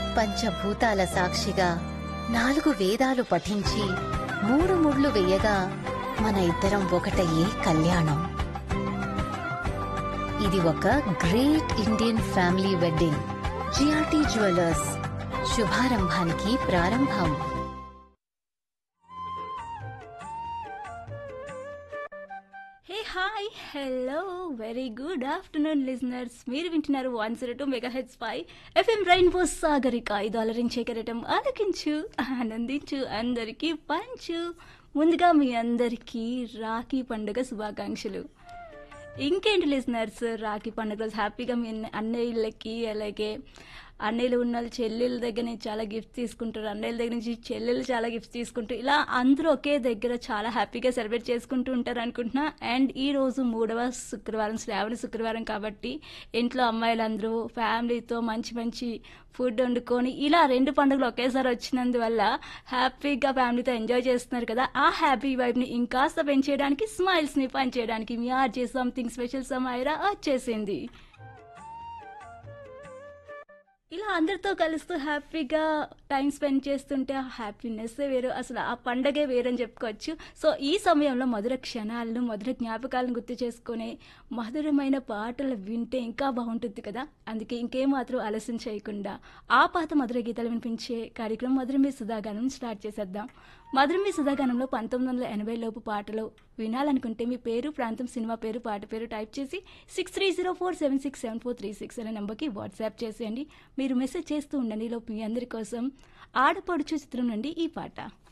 పంచభూతాల సాక్షిగా నాలుగు వేదాలు పఠించి మూడు ముళ్ళు వేయగా మన ఇద్దరం ఒకటయ్యే కళ్యాణం ఇది ఒక great Indian family wedding G R T jewellers శుభారంభానికి ప్రారంభం hey hi hello very good afternoon listeners మీరు వింటున్నారు one zero two mega hertz పై ఎఫ్ఎం రైన్బో సాగరిక ఇది అలరించే కెరటం ఆలకించు ఆనందించు అందరికీ పంచు ముందుగా మీ అందరికీ రాఖీ పండుగ శుభాకాంక్షలు ఇంకేంటి లిజనర్స్ రాఖీ పండుగ రోజు హ్యాపీగా మీ అన్న- అన్నయ్యలకి అలాగే అన్నయ్యలు ఉన్న వాళ్ళు చెల్లెళ్ళ దగ్గర నుంచి చాలా గిఫ్ట్ తీసుకుంటారు అన్నయ్యల దగ్గర నుంచి చెల్లెలు చాలా గిఫ్ట్స్ తీసుకుంటారు ఇలా అందరూ ఒకే దగ్గర చాలా హ్యాపీగా సెలబ్రేట్ చేసుకుంటూ ఉంటారు అనుకుంటున్నా అండ్ ఈ రోజు మూడవ శుక్రవారం శ్రావణ శుక్రవారం కాబట్టి ఇంట్లో అమ్మాయిలందరూ ఫ్యామిలీతో మంచి మంచి ఫుడ్ వండుకొని ఇలా రెండు పండుగలు ఒకేసారి వచ్చినందువల్ల హ్యాపీగా ఫ్యామిలీతో ఎంజాయ్ చేస్తున్నారు కదా ఆ హ్యాపీ వైబ్ని ఇంకాస్త పెంచేయడానికి స్మైల్స్ని పంచేయడానికి మీ ఆర్జే సంథింగ్ స్పెషల్ సమాయరా వచ్చేసింది ఇలా అందరితో కలుస్తూ హ్యాపీగా టైం స్పెండ్ చేస్తుంటే ఆ హ్యాపీనెస్ వేరు అసలు ఆ పండగే వేరని చెప్పుకోవచ్చు సో ఈ సమయంలో మధుర క్షణాలను మధుర జ్ఞాపకాలను గుర్తు చేసుకునే మధురమైన పాటలు వింటే ఇంకా బాగుంటుంది కదా అందుకే ఇంకేం మాత్రం ఆలస్యం చేయకుండా ఆ పాత మధుర గీతాలు వినిపించే కార్యక్రమం మధురమి సుధాగానం స్టార్ట్ చేసేద్దాం మధురమి సుధాగానంలో పంతొమ్మిది వందల ఎనభై లోపు పాటలు వినాలనుకుంటే మీ పేరు ప్రాంతం సినిమా పేరు పాట పేరు టైప్ చేసి six three zero four seven six seven four three six అనే నెంబర్కి వాట్సాప్ చేసేయండి మీరు మెసేజ్ చేస్తూ ఉండండి లోపు మీ అందరి కోసం ఆడపడుచు చిత్రం నుండి ఈ పాట